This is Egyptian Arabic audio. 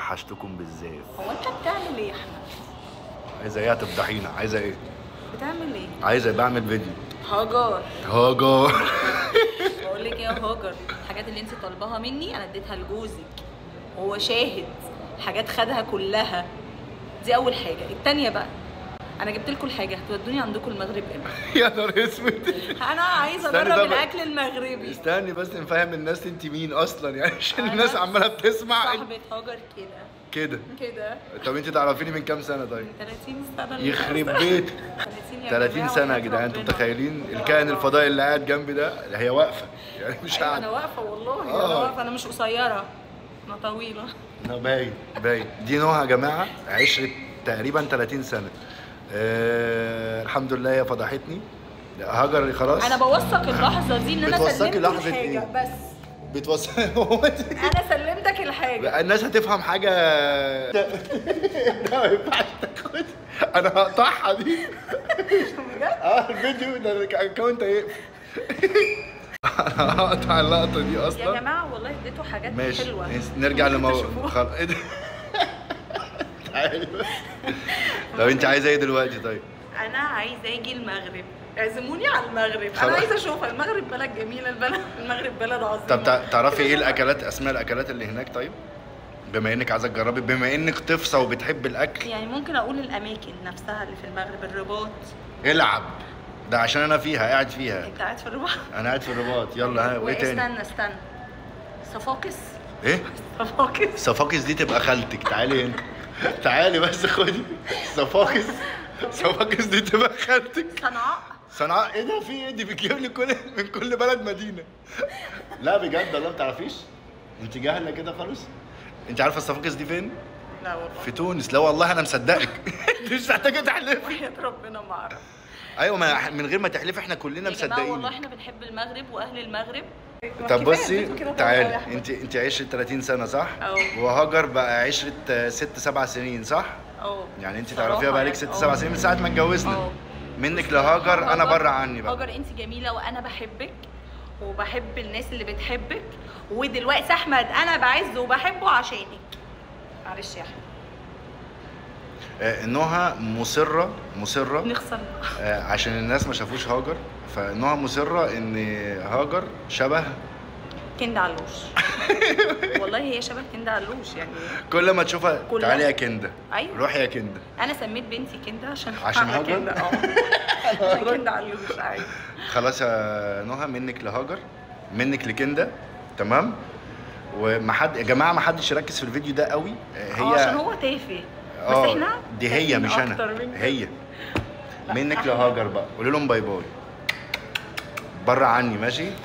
وحشتكم بالزاف هو انت بتعمل ايه يا احمد عايزه ايه هتفضحينا عايزه ايه بتعمل ايه عايزه بعمل فيديو هاجر هاجر بقول لك ايه يا هاجر الحاجات اللي انت طالباها مني انا اديتها لجوزك وهو شاهد حاجات خدها كلها دي اول حاجه التانية بقى انا جبت لكم الحاجه هتودوني عندكم المغرب امتى يا نهار اسود انا عايزه استني اجرب ده بقى. الاكل المغربي استني بس نفهم الناس انت مين اصلا يعني عشان أنا الناس عماله بتسمع صاحبة هاجر كده كده كده طب انت تعرفيني من كام سنه طيب 30 سنه اللي يخرب فاتت. بيت 30 يا 30 جماعة سنه يا وحياة جدعان انتوا ربنا. متخيلين الكائن الفضائي اللي قاعد جنبي ده هي واقفه يعني مش أيوة انا قاعده واقفه والله انا آه. واقفه انا مش قصيره انا طويله لا، باين باين دي نوع يا جماعه عشره تقريبا 30 سنه آه الحمد لله هي فضحتني هاجر خلاص انا بوثق اللحظه دي ان انا بتوثقي سلمت لحظة الحاجه إيه؟ بس بتوصل هو انت- انا سلمتك الحاجه الناس هتفهم حاجه ده ما ينفعش تاخد انا هقطعها دي بجد اه الفيديو ده الاكونت هيقفل انا هقطع اللقطه دي يا اصلا جماعه والله اديته حاجات ماشي حلوه نرجع ممكن لمو تشوفوها. خل... ايه ده؟ تعالي بس. طب انت عايزه ايه دلوقتي طيب؟ انا عايزه اجي المغرب اعزموني على المغرب خلاص. انا عايزه اشوفها المغرب بلد جميله البلد المغرب بلد عظيمه طب تع- تعرفي ايه الاكلات اسماء الاكلات اللي هناك طيب؟ بما انك عايزه تجربي بما انك طفسه وبتحب الاكل يعني ممكن اقول الاماكن نفسها اللي في المغرب الرباط العب ده عشان انا فيها قاعد فيها انت قاعد في الرباط انا قاعد في الرباط يلا ها وايه تاني؟ استنى استنى صفاقس ايه؟ صفاقس صفاقس دي تبقى خالتك تعالي هنا تعالي بس خدي صفاقس صفاقس دي تبقى خالتك صنعاء صنعاء ايه ده في ايه دي بتجيب لي كل من كل بلد مدينه لا بجد والله ما تعرفيش انت جاهله كده خالص انت عارفه الصفاقس دي فين لا والله في تونس لا والله انا مصدقك انت مش محتاجه تحلفي وحياة ربنا ما اعرف ايوه ما من غير ما تحلفي احنا كلنا يا جماعه والله مصدقين احنا بنحب المغرب واهل المغرب طب كفاية بصي اديته كده طبعا يا تعالي أحمد. انت انت عشره 30 سنه صح؟ أه. وهاجر بقى عشره آه، ست سبع سنين صح؟ اه يعني انت بصراحة تعرفيها بقالك يعني ست اه. سبع سنين من ساعه ما اتجوزنا اه. منك لهاجر انا بره عني بقى هاجر انت جميله وانا بحبك وبحب الناس اللي بتحبك ودلوقتي احمد انا بعزه وبحبه عشانك معلش يا احمد آه، نهى مصره مصره نخسر آه، عشان الناس ما شافوش هاجر فنهى مصره ان هاجر شبه كندا علوش والله هي شبه كندا علوش يعني كل ما تشوفها كلها. تعالي يا كندا أيوة. روحي يا كندا انا سميت بنتي كندا عشان عشان هاجر؟ كندا اه عشان كندا علوش ايوه خلاص يا نهى منك لهاجر منك لكندا تمام ومحد يا جماعه ما حدش يركز في الفيديو ده قوي آه، هي عشان هي هو تافه بس اه احنا دي هي تافهين مش أكتر انا من كده. هي لا، منك إحنا- لهاجر بقى قولي لهم باي باي بره عني ماشي